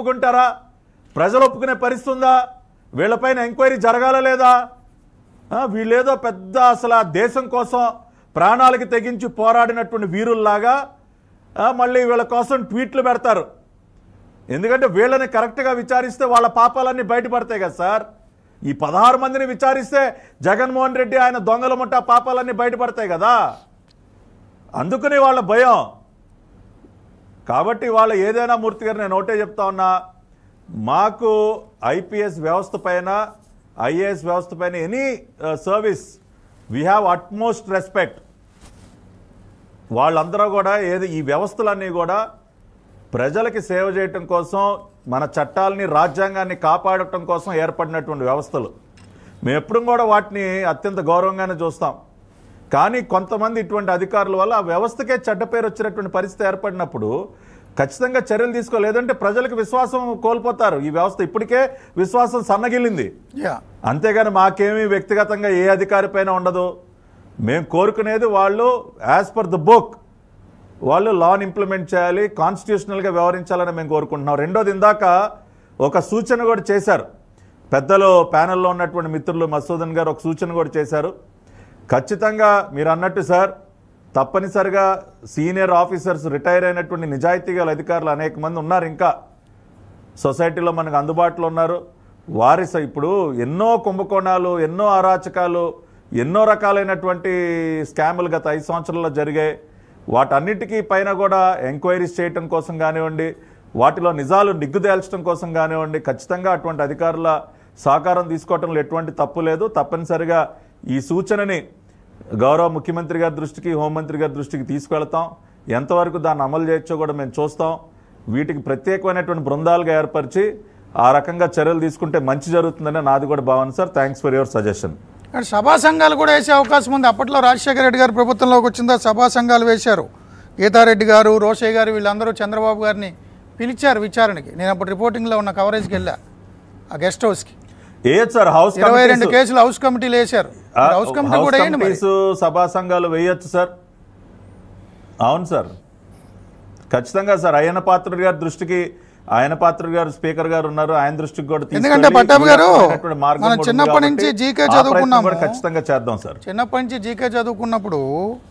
ఒప్పుకుంటారా ప్రజలు ఒప్పుకునే పరిస్థితి ఉందా వీళ్ళపైన ఎంక్వైరీ జరగాల లేదా ఆ, వీళ్ళేదో పెద్ద అసలు ఆ దేశం కోసం ప్రాణాలకి తెగించి పోరాడినటువంటి వీరుల్లాగా ఆ, మళ్ళీ వీళ్ళ కోసం ట్వీట్లు పెడతారు ఎందుకంటే వీళ్ళని కరెక్ట్గా విచారిస్తే వాళ్ళ పాపాలన్నీ బయటపడతాయి కదా సార్ ఈ పదహారు మందిని విచారిస్తే జగన్మోహన్ రెడ్డి ఆయన దొంగల ముఠా పాపాలన్నీ బయటపడతాయి కదా అందుకని వాళ్ళ భయం కాబట్టి వాళ్ళ ఏదైనా మూర్తి గారు నేను ఒకటే చెప్తా ఉన్నా మాకు ఐపీఎస్ వ్యవస్థ పైన ఐఏఎస్ వ్యవస్థ పైన any service we have utmost respect వాళ్ళందరూ కూడా ఏది ఈ వ్యవస్థలన్నీ కూడా ప్రజలకి సేవ చేయటం కోసం మన చట్టాలని రాజ్యాంగాన్ని కాపాడటం కోసం ఏర్పడినటువంటి వ్యవస్థలు మేము ఎప్పుడు కూడా వాటిని అత్యంత గౌరవంగానే చూస్తాం కానీ కొంతమంది ఇటువంటి అధికారుల వల్ల ఆ వ్యవస్థకే చెడ్డ పేరు వచ్చినటువంటి పరిస్థితి ఏర్పడినప్పుడు ఖచ్చితంగా చర్యలు తీసుకో లేదంటే ప్రజలకు విశ్వాసం కోల్పోతారు ఈ వ్యవస్థ ఇప్పటికే విశ్వాసం సన్నగిల్లింది యా అంతేగాని మాకేమీ వ్యక్తిగతంగా ఏ అధికారి పైన ఉండదు మేము కోరుకునేది వాళ్ళు యాజ్ పర్ ద బుక్ వాళ్ళు లాని ఇంప్లిమెంట్ చేయాలి కాన్స్టిట్యూషనల్గా వ్యవహరించాలని మేము కోరుకుంటున్నాం రెండోది ఇందాక ఒక సూచన కూడా చేశారు పెద్దలు ప్యానెల్లో ఉన్నటువంటి మిత్రులు మసూదన్ గారు ఒక సూచన కూడా చేశారు ఖచ్చితంగా మీరు అన్నట్టు సార్ తప్పనిసరిగా సీనియర్ ఆఫీసర్స్ రిటైర్ అయినటువంటి నిజాయితీ గల అధికారులు అనేక మంది ఉన్నారు ఇంకా సొసైటీలో మనకు అందుబాటులో ఉన్నారు వారి స- ఇప్పుడు ఎన్నో కుంభకోణాలు ఎన్నో అరాచకాలు ఎన్నో రకాలైనటువంటి స్కాములు గత ఐదు సంవత్సరాల్లో జరిగాయి వాటన్నిటికీ పైన కూడా ఎంక్వైరీస్ చేయటం కోసం కానివ్వండి వాటిలో నిజాలు నిగ్గుదేల్చడం కోసం కానివ్వండి ఖచ్చితంగా అటువంటి అధికారుల సహకారం తీసుకోవటంలో ఎటువంటి తప్పు లేదు తప్పనిసరిగా ఈ సూచనని గౌరవ ముఖ్యమంత్రి గారి దృష్టికి హోంమంత్రి గారి దృష్టికి తీసుకెళ్తాం ఎంతవరకు దాన్ని అమలు చేయొచ్చో కూడా మేము చూస్తాం వీటికి ప్రత్యేకమైనటువంటి బృందాలుగా ఏర్పరిచి ఆ రకంగా చర్యలు తీసుకుంటే మంచి జరుగుతుందని నాది కూడా భావన sir thanks for your suggestion and సభా సంఘాలు కూడా వేసే అవకాశం ఉంది అప్పట్లో రాజశేఖర రెడ్డి గారు ప్రభుత్వంలోకి వచ్చిందా సభా సంఘాలు వేశారు గీతారెడ్డి గారు రోషయ్య గారు వీళ్ళందరూ చంద్రబాబు గారిని పిలిచారు విచారణకి నేను అప్పుడు రిపోర్టింగ్లో ఉన్న కవరేజ్కి వెళ్ళా ఆ గెస్ట్ హౌస్కి ఏ సార్ హౌస్ ఇరవై రెండు కమిటీస్ కేసులు హౌస్ కమిటీలు వేశారు ఆ, మరి హౌస్ కమిటీ హౌస్ కూడా వేయండి మరి కమిటీస్ సభా సంఘాలు వేయొచ్చు సార్ అవును సార్ ఖచ్చితంగా సార్ అయ్యన పాత్రుడు గారి దృష్టికి ఆయన పాత్రుడు గారు స్పీకర్ గారు ఉన్నారు ఆయన దృష్టికి కూడా తీసుకెళ్ళి ఎందుకంటే పట్టాభి గారు, ఈ రకమైనటువంటి మార్గం మనం కూడా ఉంది చిన్నప్పటి కాబట్టి నుంచి జీకే ఆ ప్రయత్నం చదువుకున్నాము. కూడా ఖచ్చితంగా చేద్దాం సార్ చిన్నప్పటి నుంచి జీకే చదువుకున్నప్పుడు